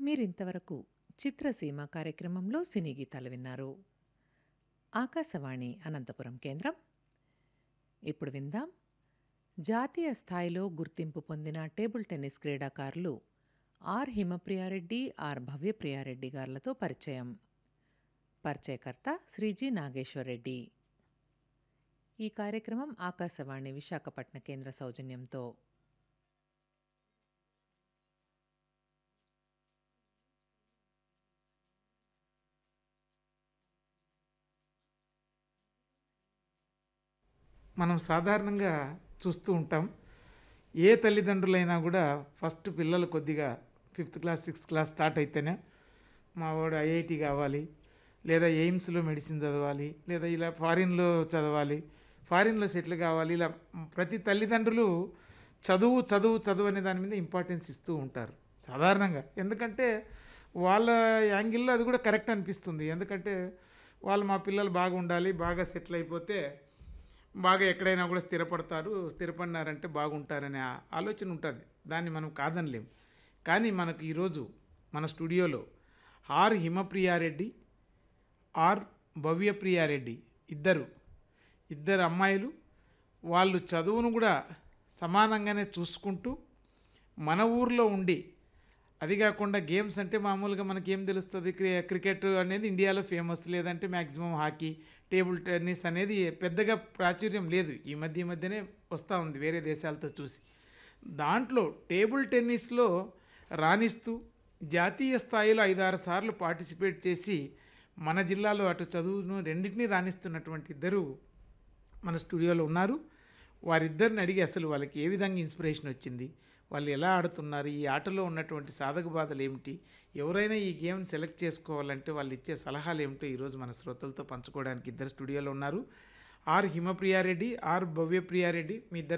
మీరింతవరకు చిత్రసీమ కార్యక్రమంలో సినీ గీతాలు విన్నారు ఆకాశవాణి అనంతపురం కేంద్రం ఇప్పుడు విందాం జాతీయ స్థాయిలో గుర్తింపు పొందిన టేబుల్ టెన్నిస్ క్రీడాకారులు ఆర్ హిమప్రియారెడ్డి ఆర్ భవ్యప్రియారెడ్డి గారులతో పరిచయం పరిచయకర్త శ్రీజీ నాగేశ్వరరెడ్డి ఈ కార్యక్రమం ఆకాశవాణి విశాఖపట్న కేంద్ర సౌజన్యంతో మనం సాధారణంగా చూస్తూ ఉంటాం ఏ తల్లిదండ్రులైనా కూడా ఫస్ట్ పిల్లలు కొద్దిగా fifth class sixth class start అయితేనే మా వాడు ఐఐటి కావాలి లేదా ఎయిమ్స్లో మెడిసిన్ చదవాలి లేదా ఇలా ఫారిన్లో చదవాలి ఫారిన్లో సెటిల్ కావాలి ఇలా ప్రతి తల్లిదండ్రులు చదువు చదువు చదువు అనే దాని మీద ఇంపార్టెన్స్ ఇస్తూ ఉంటారు సాధారణంగా ఎందుకంటే వాళ్ళ యాంగిల్లో అది కూడా కరెక్ట్ అనిపిస్తుంది ఎందుకంటే వాళ్ళు మా పిల్లలు బాగా ఉండాలి బాగా సెటిల్ అయిపోతే బాగా ఎక్కడైనా కూడా స్థిరపడతారు స్థిరపడినారంటే బాగుంటారనే ఆ- ఆలోచన ఉంటుంది దాన్ని మనం కాదనలేం కానీ మనకు ఈరోజు మన స్టూడియోలో ఆర్ హిమప్రియారెడ్డి ఆర్ భవ్యప్రియారెడ్డి ఇద్దరు ఇద్దరు అమ్మాయిలు వాళ్ళు చదువును కూడా సమానంగానే చూసుకుంటూ మన ఊర్లో ఉండి అది కాకుండా గేమ్స్ అంటే మామూలుగా మనకి ఏం తెలుస్తుంది క్రి క్రికెట్ అనేది ఇండియాలో ఫేమస్ లేదంటే మ్యాక్సిమం హాకీ టేబుల్ టెన్నిస్ అనేది పెద్దగా ప్రాచుర్యం లేదు ఈ మధ్య ఈ మధ్యనే వస్తూ ఉంది వేరే దేశాలతో చూసి దాంట్లో టేబుల్ టెన్నిస్లో రాణిస్తూ జాతీయ స్థాయిలో ఐదారు సార్లు పార్టిసిపేట్ చేసి మన జిల్లాలో అటు చదువును రెండింటినీ రాణిస్తున్నటువంటి ఇద్దరు మన స్టూడియోలో ఉన్నారు వారిద్దరిని అడిగి అసలు వాళ్ళకి ఏ విధంగా ఇన్స్పిరేషన్ వచ్చింది వాళ్ళు ఎలా ఆడుతున్నారు ఈ ఆటలో ఉన్నటువంటి సాధక బాధలు ఏమిటి ఎవరైనా ఈ గేమ్ సెలెక్ట్ చేసుకోవాలంటే వాళ్ళు ఇచ్చే సలహాలు ఏమిటో ఈరోజు మన శ్రోతలతో పంచుకోవడానికి ఇద్దరు స్టూడియోలో ఉన్నారు ఆర్ హిమప్రియారెడ్డి ఆర్ భవ్యప్రియారెడ్డి మీ ఇద్దరు